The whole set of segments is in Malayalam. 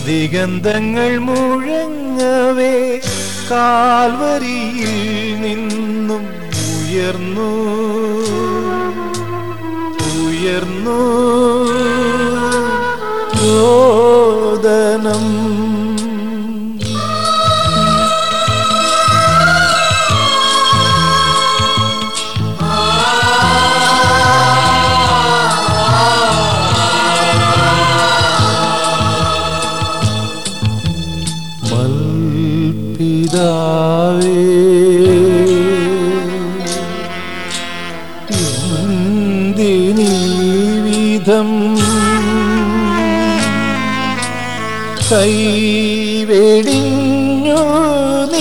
ദിഗന്ധങ്ങൾ മുഴങ്ങവേ കാൽവരിയിൽ നിന്നും ഉയർന്നു ഉയർന്നു രോദനം മൽപിതാവേ എന്തിനീ വിധം കൈവെടിഞ്ഞു നീ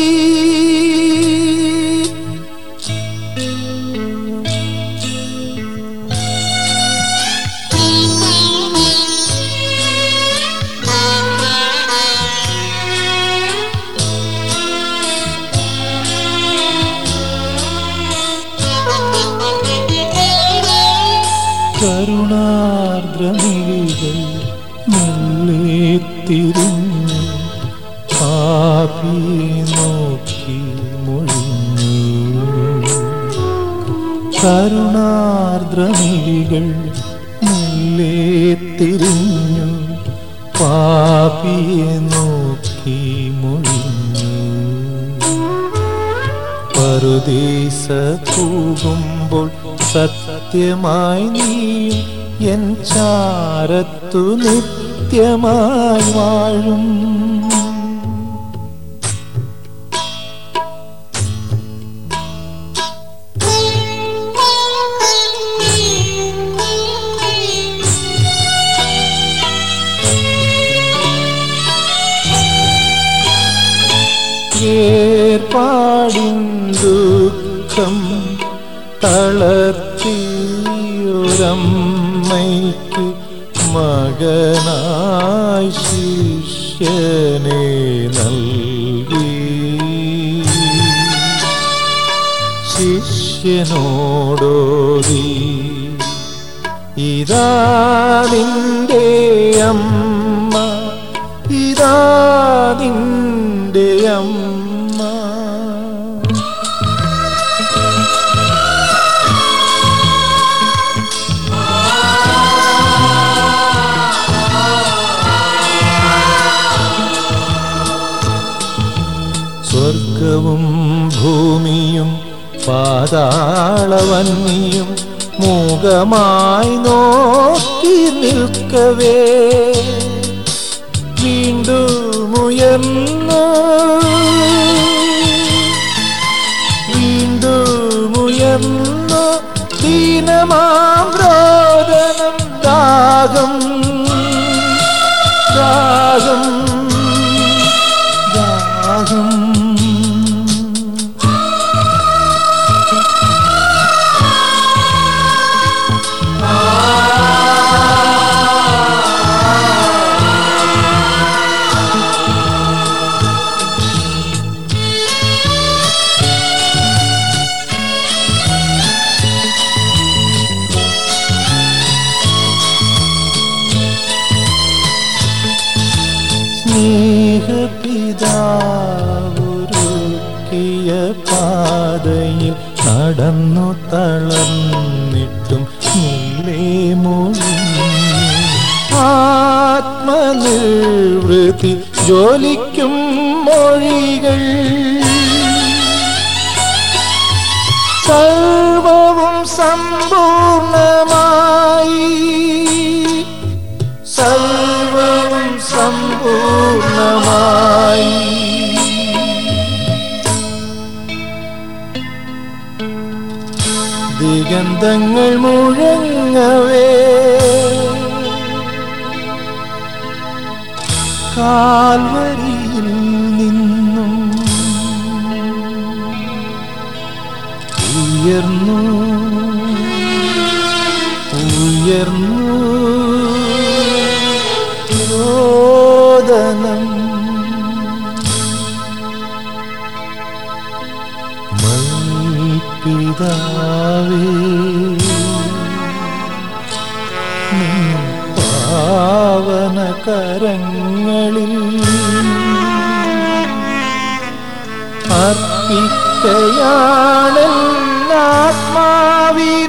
കരുണാർദ്രമിഴികൾ മെല്ലെ തിരിഞ്ഞു പാപി നോക്കി മൊഴിഞ്ഞു കരുണാർദ്രമിഴികൾ മെല്ലെ തിരിഞ്ഞു പാപിയെ നോക്കി മൊഴിഞ്ഞു പറുദീസ പോകുമ്പോൾ സത്യമായി നീ എൻ ചാരത്തു നിത്യമായി വാഴും ഏർപ്പാടിൻ ദുഃഖം തളർത്തിയൊരമ്മയ്ക്ക് മകനായി ശിഷ്യനെ നൽകി ശിഷ്യനോടോതി ഇതാ നിന്റെ അമ്മ ഇതാ നിന്റെ അമ്മ സ്വർഗവും ഭൂമിയും പാതാളവന്നിയും മൂകമായി നോക്കി നിൽക്കവേ വീണ്ടും ഉയർന്നു വീണ്ടും ഉയർന്നു ദീനമാം രോദനം ദാഹം ദാഹം ദാഹം സ്നേഹപിതാവുരുക്കിയ പാതയിൽ നടന്നു തളർന്നിട്ടും മുല്ലേ മൊഴി ആത്മനിർവൃത്തി ജോലിക്കും മൊഴികൾ സർവവും സമ്പൂർണമായി സർവവും സമ്പൂർണമായി ദിഗന്ധങ്ങൾ മുഴങ്ങവേ കാൽവരിയിൽ നിന്നും ഉയർന്നു ഉയർന്നു രോദനം പിതാവേ പാവന കരങ്ങളിൽ അർപ്പിക്കയാണെന്നാത്മാവിനെ